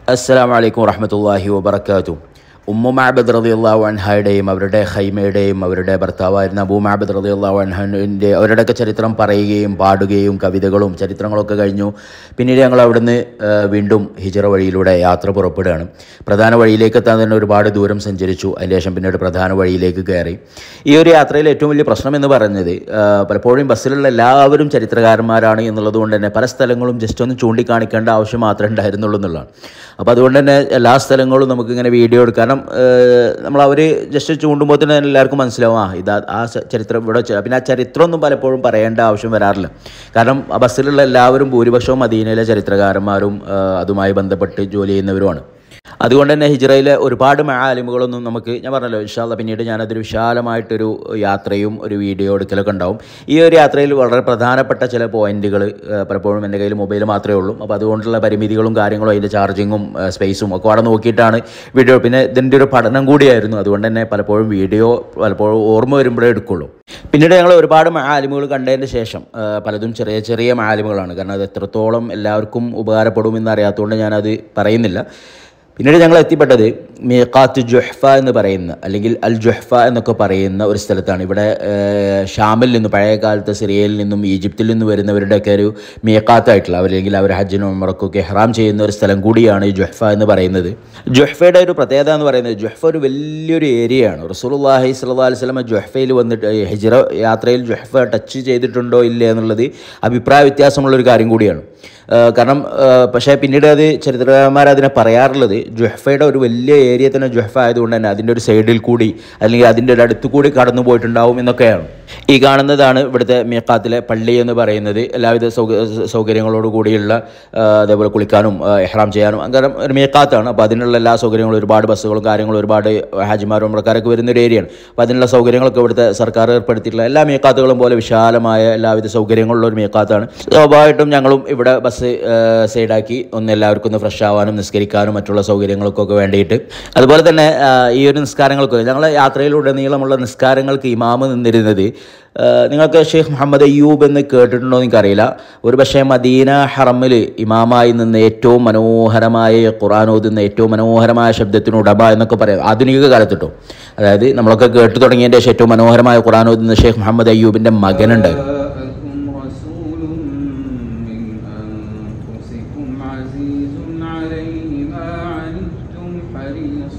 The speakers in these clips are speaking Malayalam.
അസ്സലാമു അലൈക്കും വറഹമത്തല്ലാഹി വബർക്കാത്തു ഉമ്മു മാബദ് റളിയല്ലാഹു അൻഹയുടെയും അവരുടെ ഹൈമയുടെയും അവരുടെ ഭർത്താവായിരുന്ന അബൂ മാബദ് റളിയല്ലാഹു അൻഹുവിൻ്റെ അവരുടെയൊക്കെ ചരിത്രം പറയുകയും പാടുകയും കവിതകളും ചരിത്രങ്ങളൊക്കെ കഴിഞ്ഞു പിന്നീട് ഞങ്ങൾ അവിടുന്ന് ആ, വീണ്ടും ഹിജറ വഴിയിലൂടെ യാത്ര പുറപ്പെടുകയാണ് പ്രധാന വഴിയിലേക്ക് എത്താൻ തന്നെ ഒരുപാട് ദൂരം സഞ്ചരിച്ചു അതിനുശേഷം പിന്നീട് പ്രധാന വഴിയിലേക്ക് കയറി ഈ ഒരു യാത്രയിൽ ഏറ്റവും വലിയ പ്രശ്നം എന്ന് പറയുന്നത് ആ, പലപ്പോഴും ബസ്സിലുള്ള എല്ലാവരും ചരിത്രകാരന്മാരാണ് എന്നുള്ളത് കൊണ്ട് തന്നെ പല സ്ഥലങ്ങളും ജസ്റ്റ് ഒന്ന് ചൂണ്ടിക്കാണിക്കേണ്ട ആവശ്യം മാത്രമേ ഉണ്ടായിരുന്നുള്ളൂ എന്നുള്ളതാണ് അപ്പോൾ അതുകൊണ്ട് തന്നെ എല്ലാ സ്ഥലങ്ങളും നമുക്കിങ്ങനെ വീഡിയോ എടുക്കാം കാരണം നമ്മൾ അവർ ജസ്റ്റ് ചൂണ്ടുമ്പോൾ തന്നെ എല്ലാവർക്കും മനസ്സിലാവും ആ ഇതാ ആ ച- ചരിത്രം ഇവിടെ വെച്ച പിന്നെ ആ ചരിത്രമൊന്നും പലപ്പോഴും പറയേണ്ട ആവശ്യം വരാറില്ല കാരണം ആ ബസ്സിലുള്ള എല്ലാവരും ഭൂരിപക്ഷവും മദീനയിലെ ചരിത്രകാരന്മാരും ആ, അതുമായി ബന്ധപ്പെട്ട് ജോലി ചെയ്യുന്നവരുമാണ് അതുകൊണ്ട് തന്നെ ഹിജ്റയിലെ ഒരുപാട് മാലിമുകളൊന്നും നമുക്ക് ഞാൻ പറഞ്ഞല്ലോ ഇൻഷാല്ല പിന്നീട് ഞാനതൊരു വിശാലമായിട്ടൊരു യാത്രയും ഒരു വീഡിയോ എടുക്കലൊക്കെ ഉണ്ടാവും ഈ ഒരു യാത്രയിൽ വളരെ പ്രധാനപ്പെട്ട ചില പോയിന്റുകൾ പലപ്പോഴും എൻ്റെ കയ്യിൽ മൊബൈൽ മാത്രമേ ഉള്ളൂ അപ്പോൾ അതുകൊണ്ടുള്ള പരിമിതികളും കാര്യങ്ങളും അതിൻ്റെ ചാർജിങ്ങും സ്പേസും ഒക്കെ അവിടെ നോക്കിയിട്ടാണ് വീഡിയോ പിന്നെ ഇതിൻ്റെ ഒരു പഠനം കൂടിയായിരുന്നു അതുകൊണ്ട് തന്നെ പലപ്പോഴും വീഡിയോ പലപ്പോഴും ഓർമ്മ വരുമ്പോഴേ എടുക്കുള്ളൂ പിന്നീട് ഞങ്ങൾ ഒരുപാട് മാലിമുകൾ കണ്ടതിന് ശേഷം ആ, പലതും ചെറിയ ചെറിയ മാലിമുകളാണ് കാരണം അത് എത്രത്തോളം എല്ലാവർക്കും ഉപകാരപ്പെടുമെന്ന് അറിയാത്തതുകൊണ്ട് ഞാനത് പറയുന്നില്ല പിന്നീട് ഞങ്ങൾ എത്തിപ്പെട്ടത് മീഖാത്ത് ജുഹ്ഫ എന്ന് പറയുന്ന അല്ലെങ്കിൽ അൽ ജുഹ്ഫ എന്നൊക്കെ പറയുന്ന ഒരു സ്ഥലത്താണ് ഇവിടെ ഏഹ്, ഷാമിൽ നിന്ന് പഴയ കാലത്ത് സിറിയയിൽ നിന്നും ഈജിപ്തിൽ നിന്നും വരുന്നവരുടെയൊക്കെ ഒരു മീഖാത്തായിട്ടുള്ള അല്ലെങ്കിൽ അവർ ഹജ്ജിനും ഉമറക്കൊക്കെ ഹെറാം ചെയ്യുന്ന ഒരു സ്ഥലം കൂടിയാണ് ഈ ജുഹ്ഫ എന്ന് പറയുന്നത് ജുഹ്ഫയുടെ ഒരു പ്രത്യേകത എന്ന് പറയുന്നത് ജുഹ്ഫ ഒരു വലിയൊരു ഏരിയയാണ് റസൂലുള്ളാഹി സ്വല്ലല്ലാഹു അലൈഹി വസല്ലം ജുഹ്ഫയിൽ വന്നിട്ട് ഈ ഹിജ്റ യാത്രയിൽ ജുഹ്ഫ ടച്ച് ചെയ്തിട്ടുണ്ടോ ഇല്ലേ എന്നുള്ളത് അഭിപ്രായ വ്യത്യാസമുള്ളൊരു കാര്യം കൂടിയാണ് ഏഹ് കാരണം ഏഹ് പക്ഷേ പിന്നീട് അത് ചരിത്രകാരന്മാർ അതിനെ പറയാറുള്ളത് ജുഹ്ഫയുടെ ഒരു വലിയ ഏരിയ തന്നെ ജുഹ്ഫ ആയതുകൊണ്ട് തന്നെ അതിൻ്റെ ഒരു സൈഡിൽ കൂടി അല്ലെങ്കിൽ അതിൻ്റെ ഒരു അടുത്ത് കൂടി കടന്നു പോയിട്ടുണ്ടാവും എന്നൊക്കെയാണ് ഈ കാണുന്നതാണ് ഇവിടുത്തെ മീക്കാത്തിലെ പള്ളി എന്ന് പറയുന്നത് എല്ലാവിധ സൗക സൗകര്യങ്ങളോട് കൂടിയുള്ള ആ, അതേപോലെ കുളിക്കാനും ആ, ഇഹ്റാം ചെയ്യാനും അങ്ങനെ ഒരു മീക്കാത്താണ് അപ്പോൾ അതിനുള്ള എല്ലാ സൗകര്യങ്ങളും ഒരുപാട് ബസ്സുകളും കാര്യങ്ങളും ഒരുപാട് ഹാജിമാരും ഉമ്രക്കാരൊക്കെ വരുന്ന ഒരു ഏരിയയാണ് അപ്പോൾ അതിനുള്ള സൗകര്യങ്ങളൊക്കെ ഇവിടുത്തെ സർക്കാർ ഏർപ്പെടുത്തിയിട്ടുള്ള എല്ലാ മീക്കാത്തുകളും പോലെ വിശാലമായ എല്ലാവിധ സൗകര്യങ്ങളുള്ള ഒരു മീക്കാത്താണ് സ്വാഭാവികമായിട്ടും ഞങ്ങളും ഇവിടെ ബസ് സൈഡാക്കി ഒന്ന് എല്ലാവർക്കും ഒന്ന് ഫ്രഷ് ആവാനും നിസ്കരിക്കാനും മറ്റുള്ള സൗകര്യങ്ങൾക്കൊക്കെ വേണ്ടിയിട്ട് അതുപോലെ തന്നെ ആ, ഈ ഒരു നിസ്കാരങ്ങൾക്ക് ഞങ്ങൾ യാത്രയിലുടനീളമുള്ള നിസ്കാരങ്ങൾക്ക് ഇമാമ് നിന്നിരുന്നത് ആ, നിങ്ങൾക്ക് ഷെയ്ഖ് മുഹമ്മദ് അയ്യൂബ് എന്ന് കേട്ടിട്ടുണ്ടോ എന്ന് എനിക്കറിയില്ല ഒരു പക്ഷേ മദീന ഹറമിൽ ഇമാമായി നിന്ന് ഏറ്റവും മനോഹരമായ ഖുർആൻ ഓതുന്ന ഏറ്റവും മനോഹരമായ ശബ്ദത്തിന് ഉടമ എന്നൊക്കെ പറയാം ആധുനിക കാലത്തിട്ടോ അതായത് നമ്മളൊക്കെ കേട്ടു തുടങ്ങിയതിൻ്റെ ശേഷം ഏറ്റവും മനോഹരമായ ഖുർആൻ ഓതുന്ന ഷെയ്ഖ് മുഹമ്മദ് അയ്യൂബിൻ്റെ മകനുണ്ടായിരുന്നു جاءكم رسول من أنفسكم عزيز عليه ما عنتم حريص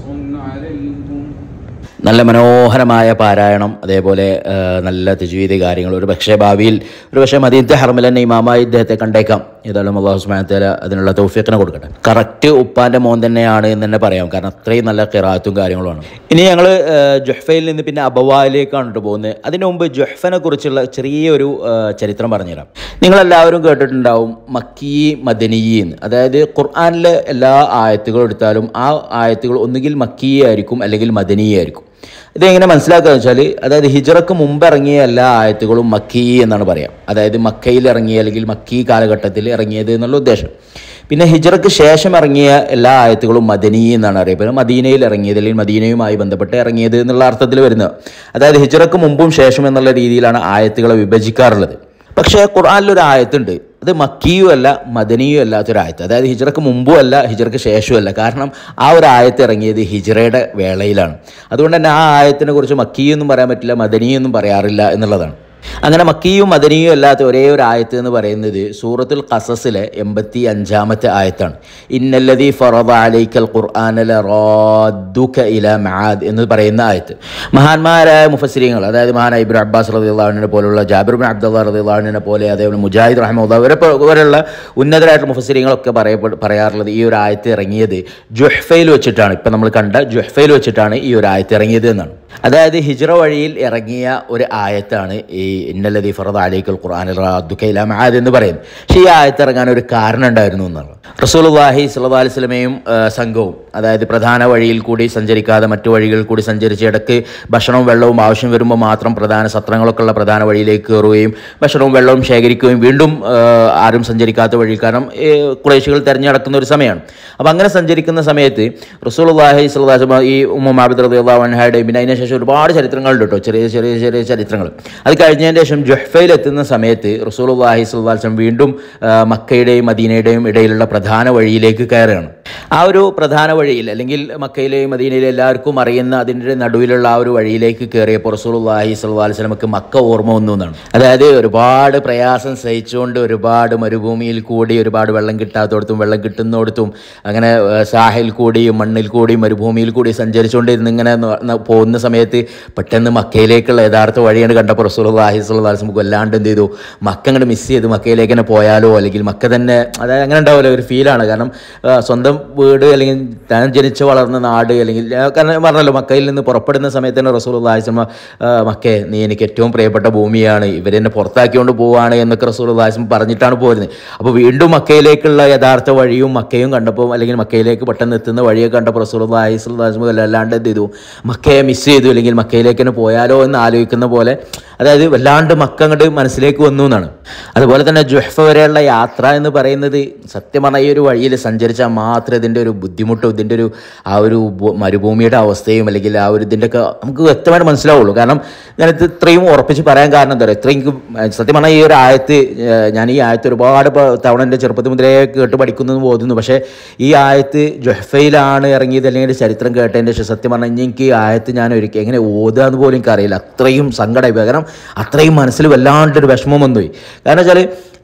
عليكم നല്ല മനോഹരമായ പാരായണം അതേപോലെ ആ, നല്ല തജ്വീദ് കാര്യങ്ങൾ ഒരു പക്ഷേ ഭാവിയിൽ ഒരു പക്ഷേ മദീനത്തെ ഹർമിൽ തന്നെ ഇമാമായി ഇദ്ദേഹത്തെ കണ്ടേക്കാം ഏതായാലും അള്ളാഹു സുബ്ഹാനഹു അതിനുള്ള തൗഫീഖിനെ കൊടുക്കട്ടെ കറക്റ്റ് ഉപ്പാൻ്റെ മോൻ തന്നെയാണ് എന്ന് തന്നെ പറയാം കാരണം അത്രയും നല്ല കിറാത്തും കാര്യങ്ങളുമാണ് ഇനി ഞങ്ങൾ ജുഹ്ഫയിൽ നിന്ന് പിന്നെ അബവായിലേക്കാണ് കേട്ടോ പോകുന്നത് അതിനു മുമ്പ് ജുഹ്ഫനെ കുറിച്ചുള്ള ചെറിയൊരു ആ, ചരിത്രം പറഞ്ഞുതരാം നിങ്ങളെല്ലാവരും കേട്ടിട്ടുണ്ടാവും മക്കീ മദനിയെന്ന് അതായത് ഖുർആാനിലെ എല്ലാ ആയത്തുകളും എടുത്താലും ആ ആയത്തുകൾ ഒന്നുകിൽ മക്കീയായിരിക്കും അല്ലെങ്കിൽ മദനീയായിരിക്കും ഇതെങ്ങനെ മനസ്സിലാക്കുക വെച്ചാൽ അതായത് ഹിജറക്ക് മുമ്പ് ഇറങ്ങിയ എല്ലാ ആയത്തുകളും മക്കീ എന്നാണ് പറയാം അതായത് മക്കയിൽ ഇറങ്ങിയ അല്ലെങ്കിൽ മക്കീ കാലഘട്ടത്തിൽ ഇറങ്ങിയത് എന്നുള്ള ഉദ്ദേശം പിന്നെ ഹിജറക്ക് ശേഷം ഇറങ്ങിയ എല്ലാ ആയത്തുകളും മദനീ എന്നാണ് അറിയപ്പെടുന്നത് മദീനയിൽ ഇറങ്ങിയത് അല്ലെങ്കിൽ മദീനയുമായി ബന്ധപ്പെട്ട് ഇറങ്ങിയത് എന്നുള്ള അർത്ഥത്തിൽ വരുന്നത് അതായത് ഹിജറക്ക് മുമ്പും ശേഷം എന്നുള്ള രീതിയിലാണ് ആയത്തുകളെ വിഭജിക്കാറുള്ളത് പക്ഷേ ഖുർആനിൽ ഒരു ആയത്തുണ്ട് അത് മക്കിയും അല്ല മദനിയും അല്ലാത്തൊരു ആയത്ത് അതായത് ഹിജറക്ക് മുമ്പും അല്ല ഹിജറക്ക് ശേഷവും അല്ല കാരണം ആ ഒരു ആയത്ത് ഇറങ്ങിയത് ഹിജറയുടെ വേളയിലാണ് അതുകൊണ്ട് തന്നെ ആ ആയത്തിനെ കുറിച്ച് മക്കിയൊന്നും പറയാൻ പറ്റില്ല മദനിയൊന്നും പറയാറില്ല എന്നുള്ളതാണ് അങ്ങനെ മക്കിയും മദനിയും അല്ലാത്ത ഒരേ ഒരു ആയത്ത് എന്ന് പറയുന്നത് സൂറത്തുൽ ഖസസിലെ എൺപത്തി അഞ്ചാമത്തെ ആയത്താണ് ഇന്നല്ലതി ഫറദ അലൈക്കൽ ഖുർആാനല റാദ്ദുക ഇല മആദ് എന്ന് പറയുന്ന ആയത്ത് മഹാന്മാരായ മുഫസ്സിരിങ്ങൾ അതായത് മഹാനായ ഇബ്രാഹിം അബ്ബാസ് റദിള്ളാഹുവിനെ പോലുള്ള ജാബിർ ബിൻ അബ്ദുള്ള റദിള്ളാഹുവിനെ പോലെ അതേപോലെ മുജാഹിദ് റഹ്മുല്ല അവരെ പോ- പോലുള്ള ഉന്നതരായിട്ടുള്ള മുഫസ്സിരിങ്ങളൊക്കെ പറയപ്പെ പറയാറുള്ളത് ഈ ഒരു ആയത്ത് ഇറങ്ങിയത് ജുഹ്ഫയിൽ വെച്ചിട്ടാണ് ഇപ്പം നമ്മൾ കണ്ട ജുഹ്ഫയിൽ വെച്ചിട്ടാണ് ഈ ഒരു ആയത്ത് ഇറങ്ങിയത് എന്നാണ് അതായത് ഹിജ്റ വഴിയിൽ ഇറങ്ങിയ ഒരു ആയത്താണ് ഈ ഇന്നല്ലതി ഫറദ അലൈക്കൽ ഖുർആൻ റാദ്ദുക ഇല മആദ് എന്ന് പറയുന്നത് പക്ഷേ ഈ ആയത്ത് ഇറങ്ങാൻ ഒരു കാരണം ഉണ്ടായിരുന്നു എന്നുള്ളത് റസൂലുള്ളാഹി സ്വല്ലല്ലാഹു അലൈഹി വസല്ലമയും ആ, സംഘവും അതായത് പ്രധാന വഴിയിൽ കൂടി സഞ്ചരിക്കാതെ മറ്റു വഴികളിൽ കൂടി സഞ്ചരിച്ച് ഇടയ്ക്ക് ഭക്ഷണവും വെള്ളവും ആവശ്യം വരുമ്പോൾ മാത്രം പ്രധാന സത്രങ്ങളൊക്കെ ഉള്ള പ്രധാന വഴിയിലേക്ക് കയറുകയും ഭക്ഷണവും വെള്ളവും ശേഖരിക്കുകയും വീണ്ടും ആ, ആരും സഞ്ചരിക്കാത്ത വഴി കാരണം ഈ കുറേശികൾ തിരഞ്ഞെടുക്കുന്ന ഒരു സമയമാണ് അപ്പോൾ അങ്ങനെ സഞ്ചരിക്കുന്ന സമയത്ത് റസൂലുള്ളാഹി സ്വല്ലല്ലാഹു അലൈഹി വസല്ലം ഈ ഉമ്മ മാബിദ് റളിയല്ലാഹു അൻഹയുടെയും പിന്നെ അതിന് ശേഷം ഒരുപാട് ചരിത്രങ്ങളുണ്ട് കേട്ടോ ചെറിയ ചെറിയ ചെറിയ ചരിത്രങ്ങൾ അത് കഴിഞ്ഞതിന് ശേഷം ജുഹ്ഫയിൽ എത്തുന്ന സമയത്ത് റസൂലുള്ളാഹി സ്വല്ലല്ലാഹു അലൈഹി വസല്ലം വീണ്ടും ആ, മക്കയുടെയും മദീനയുടെയും ഇടയിലുള്ള പ്രധാന വഴിയിലേക്ക് കയറുകയാണ് ആ ഒരു പ്രധാന വഴിയിൽ അല്ലെങ്കിൽ മക്കയിലെയും മദീനയിലെ എല്ലാവർക്കും അറിയുന്ന അതിൻ്റെ നടുവിലുള്ള ആ ഒരു വഴിയിലേക്ക് കയറിയപ്പോൾ റസൂലുള്ളാഹി സ്വല്ലല്ലാഹി അലൈഹി വസല്ലമക്ക് മക്ക ഓർമ്മ വന്നു എന്നാണ് അതായത് ഒരുപാട് പ്രയാസം സഹിച്ചുകൊണ്ട് ഒരുപാട് മരുഭൂമിയിൽ കൂടി ഒരുപാട് വെള്ളം കിട്ടാത്തടത്തും വെള്ളം കിട്ടുന്നിടത്തും അങ്ങനെ ഏഹ്, സാഹിൽ കൂടിയും മണ്ണിൽ കൂടിയും മരുഭൂമിയിൽ കൂടി സഞ്ചരിച്ചുകൊണ്ടിരുന്ന് ഇങ്ങനെ ന- ന- പോകുന്ന സമയത്ത് പെട്ടെന്ന് മക്കയിലേക്കുള്ള യഥാർത്ഥ വഴിയാണ് കണ്ടപ്പോൾ റസൂലുള്ളാഹി സ്വല്ലല്ലാഹി അലൈഹി വസല്ലം വല്ലാണ്ട് എന്ത് ചെയ്തു മക്ക അങ്ങോട്ട് മിസ് ചെയ്ത് മക്കയിലേക്ക് തന്നെ പോയാലോ അല്ലെങ്കിൽ മക്ക തന്നെ അതായത് അങ്ങനെ ഉണ്ടാവില്ല ഒരു ഫീലാണ് കാരണം ആ, സ്വന്തം വീട് അല്ലെങ്കിൽ താൻ ജനിച്ച് വളർന്ന നാട് അല്ലെങ്കിൽ ആ, കാരണം ഞാൻ പറഞ്ഞല്ലോ മക്കയിൽ നിന്ന് പുറപ്പെടുന്ന സമയത്ത് തന്നെ റസൂൽ അള്ളാഹിസ്മ മക്കേ നീ എനിക്ക് ഏറ്റവും പ്രിയപ്പെട്ട ഭൂമിയാണ് ഇവരെന്നെ പുറത്താക്കിക്കൊണ്ട് പോവുകയാണ് എന്നൊക്കെ റസൂൽ അള്ളാഹിസ്മ പറഞ്ഞിട്ടാണ് പോരുന്നത് അപ്പോൾ വീണ്ടും മക്കയിലേക്കുള്ള യഥാർത്ഥ വഴിയും മക്കയും കണ്ടപ്പോൾ അല്ലെങ്കിൽ മക്കയിലേക്ക് പെട്ടെന്ന് എത്തുന്ന വഴിയൊക്കെ കണ്ടപ്പോൾ റസൂൽ അള്ളാഹിസ്ലാസ്മ അല്ലാണ്ട് എന്ത് ചെയ്തു മക്കയെ മിസ് ചെയ്തു അല്ലെങ്കിൽ മക്കയിലേക്ക് തന്നെ പോയാലോ എന്ന് ആലോചിക്കുന്ന പോലെ അതായത് വല്ലാണ്ട് മക്ക അങ്ങോട്ട് മനസ്സിലേക്ക് വന്നു എന്നാണ് അതുപോലെ തന്നെ ജുഹ്ഫ വരെയുള്ള യാത്ര എന്ന് പറയുന്നത് സത്യം പറഞ്ഞാൽ ഈ ഒരു വഴിയിൽ സഞ്ചരിച്ചാൽ മാത്രമേ ഇതിൻ്റെ ഒരു ബുദ്ധിമുട്ടും ഇതിൻ്റെ ഒരു ആ ഒരു ഭൂ- മരുഭൂമിയുടെ അവസ്ഥയും അല്ലെങ്കിൽ ആ ഒരു ഇതിൻ്റെയൊക്കെ നമുക്ക് വ്യക്തമായിട്ട് മനസ്സിലാവുള്ളൂ കാരണം ഞാനിത് ഇത്രയും ഉറപ്പിച്ച് പറയാൻ കാരണം എന്താ പറയുക ഇത്രയും എനിക്ക് സത്യം പറഞ്ഞാൽ ഈ ഒരു ആയത്ത് ഏഹ്, ഞാൻ ഈ ആയത്ത് ഒരുപാട് പ- തവണ എൻ്റെ ചെറുപ്പത്തിൽ മുതലേ കേട്ട് പഠിക്കുന്നു പോകുന്നു പക്ഷേ ഈ ആയത്ത് ജൊഹഫയിലാണ് ഇറങ്ങിയത് അല്ലെങ്കിൽ ചരിത്രം കേട്ടതിൻ്റെ ശേഷം സത്യം പറഞ്ഞാൽ ഇനി എനിക്ക് ഈ ആയത്ത് ഞാൻ ഒരിക്കൽ എങ്ങനെ ഓതുക എന്ന് പോലും എനിക്കറിയില്ല അത്രയും സങ്കടമായി പോയി കാരണം അത്രയും മനസ്സിൽ വല്ലാണ്ടൊരു വിഷമം വന്നുപോയി കാരണം വെച്ചാൽ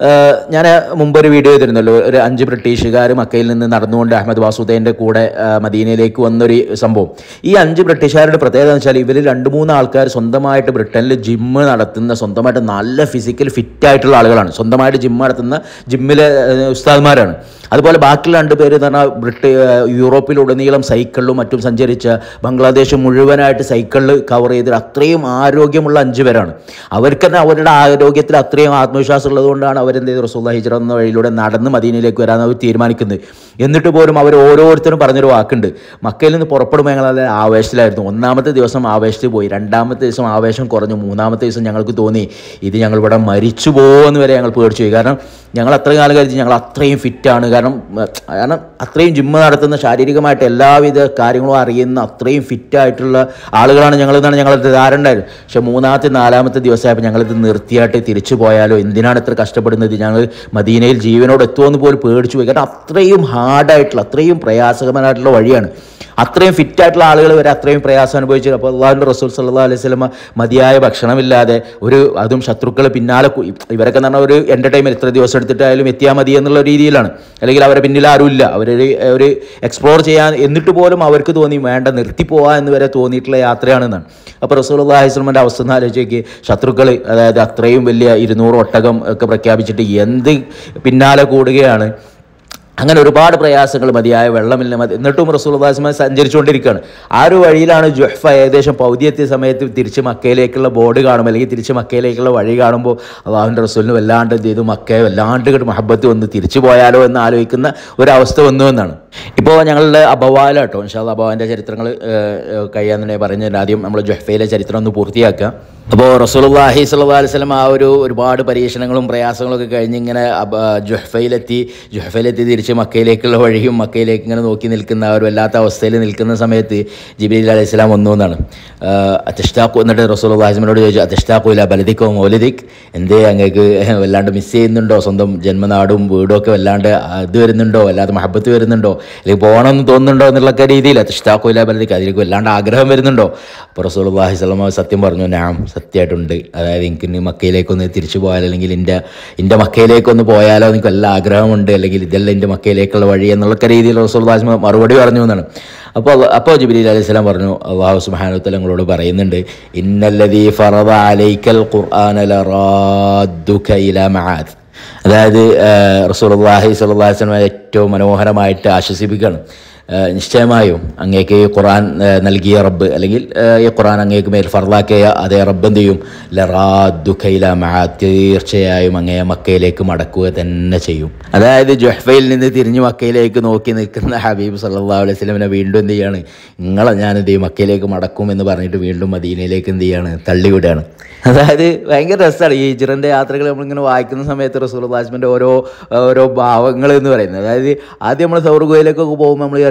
ഞാൻ മുമ്പ് ഒരു വീഡിയോ ചെയ്തിരുന്നല്ലോ ഒരു അഞ്ച് ബ്രിട്ടീഷുകാർ മക്കയിൽ നിന്ന് നടന്നുകൊണ്ട് അഹമ്മദ് വാസുദേവൻ്റെ കൂടെ ആ, മദീനയിലേക്ക് വന്നൊരു സംഭവം ഈ അഞ്ച് ബ്രിട്ടീഷുകാരുടെ പ്രത്യേകത എന്ന് വെച്ചാൽ ഇവർ രണ്ട് മൂന്ന് ആൾക്കാർ സ്വന്തമായിട്ട് ബ്രിട്ടനിൽ ജിമ്മ് നടത്തുന്ന സ്വന്തമായിട്ട് നല്ല ഫിസിക്കൽ ഫിറ്റ് ആയിട്ടുള്ള ആളുകളാണ് സ്വന്തമായിട്ട് ജിമ്മ് നടത്തുന്ന ജിമ്മിലെ ഏഹ്, ഉസ്താദ്മാരാണ് അതുപോലെ ബാക്കിയുള്ള രണ്ട് പേര് എന്ന് പറഞ്ഞാൽ ബ്രിട്ടീ യൂറോപ്പിലുടനീളം സൈക്കിളിലും മറ്റും സഞ്ചരിച്ച ബംഗ്ലാദേശ് മുഴുവനായിട്ട് സൈക്കിളിൽ കവർ ചെയ്ത് അത്രയും ആരോഗ്യമുള്ള അഞ്ച് പേരാണ് അവർക്ക് തന്നെ അവരുടെ ആരോഗ്യത്തിൽ അത്രയും ആത്മവിശ്വാസം ഉള്ളതുകൊണ്ടാണ് അവരെന്ത് ചെയ്ത് റസൂല്ല ഹിജ്റ എന്ന വഴിയിലൂടെ നടന്ന് മദീനയിലേക്ക് വരാൻ അവർ തീരുമാനിക്കുന്നത് എന്നിട്ട് പോലും അവർ ഓരോരുത്തരും പറഞ്ഞൊരു വാക്കുണ്ട് മക്കയിൽ നിന്ന് പുറപ്പെടുമ്പോൾ ഞങ്ങൾ നല്ല ആവേശത്തിലായിരുന്നു ഒന്നാമത്തെ ദിവസം ആവേശത്തിൽ പോയി രണ്ടാമത്തെ ദിവസം ആവേശം കുറഞ്ഞു മൂന്നാമത്തെ ദിവസം ഞങ്ങൾക്ക് തോന്നി ഇത് ഞങ്ങൾ ഇവിടെ മരിച്ചു പോകുമെന്ന് വരെ ഞങ്ങൾ പേടിച്ചു പോയി കാരണം ഞങ്ങൾ അത്രയും കാലം കഴിച്ച് ഞങ്ങൾ അത്രയും ഫിറ്റാണ് കാരണം ഉം, കാരണം അത്രയും ജിമ്മ് നടത്തുന്ന ശാരീരികമായിട്ട് എല്ലാവിധ കാര്യങ്ങളും അറിയുന്ന അത്രയും ഫിറ്റായിട്ടുള്ള ആളുകളാണ് ഞങ്ങളെന്നാണ് ഞങ്ങളുടെ ധാരണ ഉണ്ടായിരുന്നത് പക്ഷേ മൂന്നാമത്തെ നാലാമത്തെ ദിവസമായപ്പോൾ ഞങ്ങളിത് നിർത്തിയായിട്ട് തിരിച്ചു പോയാലോ എന്തിനാണ് ഇത്ര കഷ്ടപ്പെടുന്നത് ഞങ്ങൾ മദീനയിൽ ജീവനോട് എത്തുമെന്ന് പോലും പേടിച്ചു പോയി കാരണം അത്രയും ഹാർഡായിട്ടുള്ള അത്രയും പ്രയാസകരമായിട്ടുള്ള വഴിയാണ് അത്രയും ഫിറ്റായിട്ടുള്ള ആളുകൾ വരെ അത്രയും പ്രയാസം അനുഭവിച്ചു അപ്പോൾ അള്ളാഹുൻ്റെ റസൂൽ സല്ലാ അലൈഹി സ്വലമ മതിയായ ഭക്ഷണമില്ലാതെ ഒരു അതും ശത്രുക്കൾ പിന്നാലെ കു- ഇവരൊക്കെ എന്ന് പറഞ്ഞാൽ ഒരു എൻ്റർടൈൻമെൻറ്റ് ഇത്ര ദിവസം എടുത്തിട്ടായാലും എത്തിയാൽ മതി എന്നുള്ള രീതിയിലാണ് അല്ലെങ്കിൽ അവരെ പിന്നിൽ ആരുമില്ല അവരൊരു ഒരു എക്സ്പ്ലോർ ചെയ്യാൻ എന്നിട്ട് പോലും അവർക്ക് തോന്നി വേണ്ട നിർത്തിപ്പോവാ എന്ന് വരെ തോന്നിയിട്ടുള്ള യാത്രയാണെന്നാണ് അപ്പോൾ റസൂൽ അള്ളാഹി സ്വലമിൻ്റെ അവസ്ഥ ഒന്ന് ആലോചിച്ച് ശത്രുക്കൾ അതായത് അത്രയും വലിയ ഇരുന്നൂറ് ഒട്ടകം ഒക്കെ പ്രഖ്യാപിച്ചിട്ട് എന്ത് പിന്നാലെ കൂടുകയാണ് അങ്ങനെ ഒരുപാട് പ്രയാസങ്ങൾ മതിയായ വെള്ളമില്ല മതി എന്നിട്ടും റസൂൽ ദാസ്മ സഞ്ചരിച്ചുകൊണ്ടിരിക്കുകയാണ് ആ ഒരു വഴിയിലാണ് ജുഹ്ഫ ഏകദേശം പൗതി എത്തിയ സമയത്ത് തിരിച്ച് മക്കയിലേക്കുള്ള ബോർഡ് കാണുമ്പോൾ അല്ലെങ്കിൽ തിരിച്ച് മക്കയിലേക്കുള്ള വഴി കാണുമ്പോൾ അള്ളാഹുവിൻ്റെ റസൂലിന് വല്ലാണ്ട് എന്ത് ചെയ്തു മക്കയെ വല്ലാണ്ട് ഇങ്ങോട്ട് മഹബത്ത് വന്ന് തിരിച്ചു പോയാലോ എന്ന് ആലോചിക്കുന്ന ഒരവസ്ഥ വന്നു എന്നാണ് ഇപ്പോൾ ഞങ്ങളുടെ അബവാല കേട്ടോ ഇൻഷാല്ല അബവാൻ്റെ ചരിത്രങ്ങൾ കഴിയാൻ തന്നെ പറഞ്ഞതിന് ആദ്യം നമ്മൾ ജുഹ്ഫയിലെ ചരിത്രം ഒന്ന് പൂർത്തിയാക്കുക അപ്പോൾ റസൂലുള്ളാഹി സ്വല്ലല്ലാഹി അലൈഹി വസല്ലം ആ ഒരു ഒരുപാട് പരീക്ഷണങ്ങളും പ്രയാസങ്ങളും ഒക്കെ കഴിഞ്ഞ് ഇങ്ങനെ അബ- ജുഹ്ഫയിലെത്തി ജുഹ്ഫയിലെത്തി തിരിച്ച് മക്കയിലേക്കുള്ള വഴിയും മക്കയിലേക്ക് ഇങ്ങനെ നോക്കി നിൽക്കുന്ന ആ ഒരു വല്ലാത്ത അവസ്ഥയിൽ നിൽക്കുന്ന സമയത്ത് ജിബിലി അലൈഹി സ്വലാം വന്നു എന്നാണ് അത്തിഷ്ടാഖു എന്നിട്ട് റസൂലുള്ളാഹിസ്മിനോട് ചോദിച്ചു അത്തിഷ്ടാഖു ഇല്ല ബലദിക്കോ മൗലദിക് എന്തേ അങ്ങേക്ക് വല്ലാണ്ട് മിസ് ചെയ്യുന്നുണ്ടോ സ്വന്തം ജന്മനാടും വീടും ഒക്കെ വല്ലാണ്ട് ഇത് വരുന്നുണ്ടോ വല്ലാതെ മഹബത്ത് വരുന്നുണ്ടോ അല്ലെങ്കിൽ പോകണമെന്ന് തോന്നുന്നുണ്ടോ എന്നുള്ള രീതിയിൽ അത്തിഷ്ടാഖു ഇല്ല ബലദിക്ക് അതിലേക്ക് വല്ലാണ്ട് ആഗ്രഹം വരുന്നുണ്ടോ അപ്പോൾ റസൂലുള്ളാഹി സ്വലമ സത്യം പറഞ്ഞു ഞാൻ സത്യമായിട്ടുണ്ട് അതായത് എനിക്ക് ഇനി മക്കയിലേക്കൊന്ന് തിരിച്ചു പോയാലോ അല്ലെങ്കിൽ എൻ്റെ എൻ്റെ മക്കയിലേക്കൊന്ന് പോയാലോ എനിക്ക് വല്ല ആഗ്രഹമുണ്ട് അല്ലെങ്കിൽ ഇതല്ല എൻ്റെ മക്കയിലേക്കുള്ള വഴി എന്നുള്ള രീതിയിൽ റസൂൽദാസ് മറുപടി പറഞ്ഞു എന്നാണ് അപ്പോൾ അപ്പോൾ ജിബിലി അലൈഹി സ്വലാം പറഞ്ഞു അള്ളാഹു സുബ്ഹാനഹു ഞങ്ങളോട് പറയുന്നുണ്ട് ഇന്നല്ലദീ ഫറദ അലൈക്കൽ ഖുർആന ലറാദ്ദുക ഇലാ മആദ് അതായത് റസൂലുള്ളാഹി സ്വല്ലല്ലാഹി അലൈഹി വസല്ലം ഏറ്റവും മനോഹരമായിട്ട് ആശ്വസിപ്പിക്കുകയാണ് ഏഹ് നിശ്ചയമായും അങ്ങേക്ക് ഈ ഖുറാൻ ഏഹ് നൽകിയ റബ്ബ് അല്ലെങ്കിൽ ഏഹ് ഈ ഖുറാൻ അങ്ങേക്ക് മേൽ ഫർലാക്കിയ അതേ റബ്ബ് എന്ത് ചെയ്യും ലറാദുഖൈല മഹാ തീർച്ചയായും അങ്ങേ മക്കയിലേക്ക് മടക്കുക തന്നെ ചെയ്യും അതായത് ജുഹ്ഫയിൽ നിന്ന് തിരിഞ്ഞ് മക്കയിലേക്ക് നോക്കി നിൽക്കുന്ന ഹബീബ് സല്ലല്ലാഹു അലൈഹി വസല്ലമനെ വീണ്ടും എന്ത് ചെയ്യാണ് നിങ്ങളെ ഞാൻ എന്ത് ചെയ്യും മക്കയിലേക്ക് മടക്കും എന്ന് പറഞ്ഞിട്ട് വീണ്ടും മദീനയിലേക്ക് എന്ത് ചെയ്യാണ് തള്ളിവിടുകയാണ് അതായത് ഭയങ്കര രസമാണ് ഈ ഹിജ്റൻ്റെ യാത്രകൾ നമ്മളിങ്ങനെ വായിക്കുന്ന സമയത്ത് റസൂൽ ദാസ്മിൻ്റെ ഓരോ ഓരോ ഭാവങ്ങൾ എന്ന് പറയുന്നത് അതായത് ആദ്യം നമ്മൾ സൗർ ഗുഹയിലേക്കൊക്കെ പോകുമ്പോൾ നമ്മൾ വിചാരിക്കും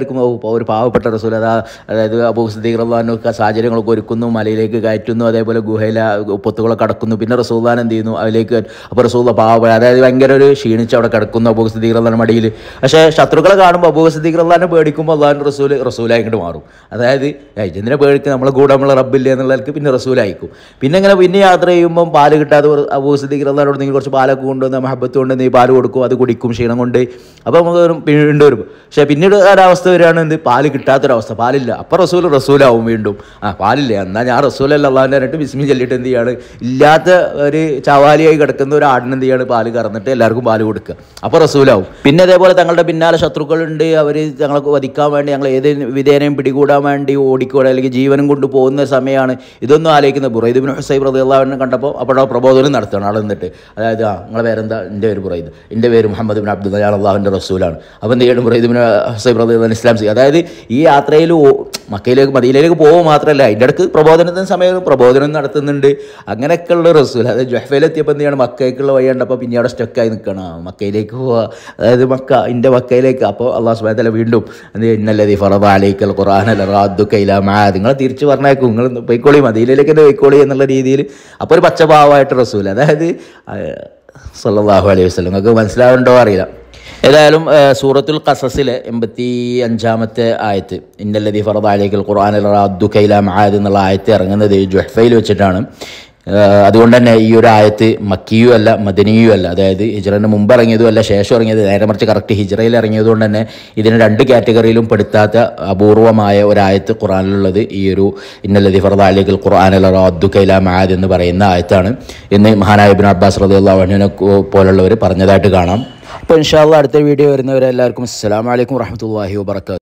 വിചാരിക്കും "ഓ, ഒരു പാവപ്പെട്ട റസൂൽ അതാ അതായത് അബൂ സദീഖ് റഹ്ലാനൊക്കെ സാഹചര്യങ്ങളൊക്കെ ഒരുക്കുന്നു മലയിലേക്ക് കയറ്റുന്നു അതേപോലെ ഗുഹയിലെ പൊത്തുകളൊക്കെ കടക്കുന്നു പിന്നെ റസൂല്ലാൻ എന്ത് ചെയ്യുന്നു അതിലേക്ക് അപ്പോൾ റസൂല്ല പാവ അതായത് ഭയങ്കര ഒരു ക്ഷീണിച്ച് അവിടെ കിടക്കുന്നു അബൂ സദീഖ് റഹ്ലാൻ മടിയിൽ പക്ഷേ ശത്രുക്കളെ കാണുമ്പോൾ അബൂ സദീഖ് റഹ്ലാനെ പേടിക്കുമ്പോൾ അള്ളാഹു റസൂൽ റസൂലായിട്ട് മാറും അതായത് ഇതിനെ പേടിക്കുക നമ്മളെ കൂടെ നമ്മളെ റബ്ബില്ല എന്നുള്ളവർക്ക് പിന്നെ റസൂലായിരിക്കും പിന്നെ ഇങ്ങനെ പിന്നെ യാത്ര ചെയ്യുമ്പോൾ പാല് കിട്ടാതെ ഒരു അബൂ സദീഖ് റഹ്ലാനോട് നിങ്ങൾ കുറച്ച് പാലൊക്കെ കൊണ്ടുവന്ന് മഹബത്ത് കൊണ്ട് നീ പാല് കൊടുക്കും അത് കുടിക്കും ക്ഷീണം കൊണ്ട് അപ്പോൾ നമുക്ക് ഒരു വീണ്ടും വരും പക്ഷേ പിന്നീട് ഒരവസ്ഥ വരികയാണ് എന്ത് പാല് കിട്ടാത്തൊരവസ്ഥ പാലില്ല അപ്പോൾ റസൂൽ റസൂലാവും വീണ്ടും ആ പാലില്ല എന്നാൽ ഞാൻ റസൂലല്ല അള്ളാഹിൻ്റെ പറഞ്ഞിട്ട് ബിസ്മി ചൊല്ലിട്ട് എന്ത് ചെയ്യാണ് ഇല്ലാത്ത ഒരു ചവാലിയായി കിടക്കുന്ന ഒരു ആടിന് എന്ത് ചെയ്യാണ് പാല് കറന്നിട്ട് എല്ലാവർക്കും പാല് കൊടുക്കുക അപ്പോൾ റസൂലാവും പിന്നെ അതേപോലെ തങ്ങളുടെ പിന്നാലെ ശത്രുക്കളുണ്ട് അവർ ഞങ്ങളെ വധിക്കാൻ വേണ്ടി ഞങ്ങൾ ഏത് വിധേനയും പിടികൂടാൻ വേണ്ടി ഓടിക്കൂടെ അല്ലെങ്കിൽ ജീവനും കൊണ്ട് പോകുന്ന സമയമാണ് ഇതൊന്നും ആലോചിക്കുന്നത് ബുറൈദ് ബിൻ ഹുസൈബ് റദിയുള്ളവനെ കണ്ടപ്പോൾ അപ്പോൾ പ്രബോധനം നടത്തണം ആൾ എന്നിട്ട് അതായത് ആ നിങ്ങളെ പേരെന്താ എൻ്റെ പേര് ബുറൈദ് എൻ്റെ പേര് മുഹമ്മദ് ബിൻ അബ്ദുൽ ഞാൻ അള്ളാഹുവിൻ്റെ റസൂലാണ് അപ്പോൾ എന്ത് ചെയ്യണം ബുറൈദ് ബിൻ ഹുസൈബ് റദിയുള്ള ഇസ്ലാം ചെയ്യും അതായത് ഈ യാത്രയിൽ ഓ- മക്കയിലേക്ക് മദീനയിലേക്ക് പോകുക മാത്രമല്ല അതിൻ്റെ ഇടയ്ക്ക് പ്രബോധനത്തിന് സമയം പ്രബോധനം നടത്തുന്നുണ്ട് അങ്ങനെയൊക്കെയുള്ള റസൂൽ അതായത് ജഹ്ഫയിലെത്തിയപ്പോൾ എന്ത് ചെയ്യണം മക്കയ്ക്കുള്ള വഴി കണ്ടപ്പോൾ പിന്നെ അവിടെ സ്റ്റക്കായി നിൽക്കണം ആ, മക്കയിലേക്ക് പോവുക അതായത് മക്ക എൻ്റെ മക്കയിലേക്ക് അപ്പോൾ അള്ളാഹു സുബാത്തല വീണ്ടും എന്ത് ഇന്നല്ലതി ഫറദ അലൈക്കൽ ഖുർആൻ അല്ല റാദു കൈല മാ നിങ്ങൾ തിരിച്ച് പറഞ്ഞേക്കും നിങ്ങൾ പൊയ്ക്കോളി മദീനയിലേക്ക് തന്നെ പൊയ്ക്കോളി എന്നുള്ള രീതിയിൽ അപ്പോൾ ഒരു പച്ചഭാവമായിട്ട് റസൂൽ അതായത് സല്ലല്ലാഹു അലൈഹി വസല്ലം നിങ്ങൾക്ക് മനസ്സിലാവുണ്ടോ അറിയില്ല ഏതായാലും ആ, സൂറത്തുൽ ഖസസിലെ എൺപത്തി അഞ്ചാമത്തെ ആയത്ത് ഇന്നല്ലതി ഫറദാലേക്കൽ ഖുർആൻ റാദു കൈല മഹാദ് എന്നുള്ള ആയത്ത് ഇറങ്ങുന്നത് ജുഹ്ഫയിൽ വെച്ചിട്ടാണ് ആ, അതുകൊണ്ട് തന്നെ ഈ ഒരു ആയത്ത് മക്കിയും അല്ല മദനിയും അല്ല അതായത് ഹിജ്റന് മുമ്പ് ഇറങ്ങിയതും അല്ല ശേഷം ഇറങ്ങിയത് നേരെ മറിച്ച് കറക്റ്റ് ഹിജ്റയിൽ ഇറങ്ങിയതുകൊണ്ട് തന്നെ ഇതിന് രണ്ട് കാറ്റഗറിയിലും പെടുത്താത്ത അപൂർവമായ ഒരായത്ത് ഖുറാനിലുള്ളത് ഈ ഒരു ഇന്നല്ലതി ഫറദാലേക്കൽ ഖുർആൻ റാദു കൈല മഹാദ് എന്ന് പറയുന്ന ആയത്താണ് എന്ന് മഹാനായ ഇബ്നു അബ്ബാസ് റദിയുള്ളവനെ പോലുള്ളവർ പറഞ്ഞതായിട്ട് കാണാം അപ്പോൾ ഇൻഷാല്ല അടുത്ത വീഡിയോ വരുന്നവരെല്ലാവർക്കും അസ്സലാമു അലൈക്കും വറഹ്മത്തുള്ളാഹി വബറകാതുഹു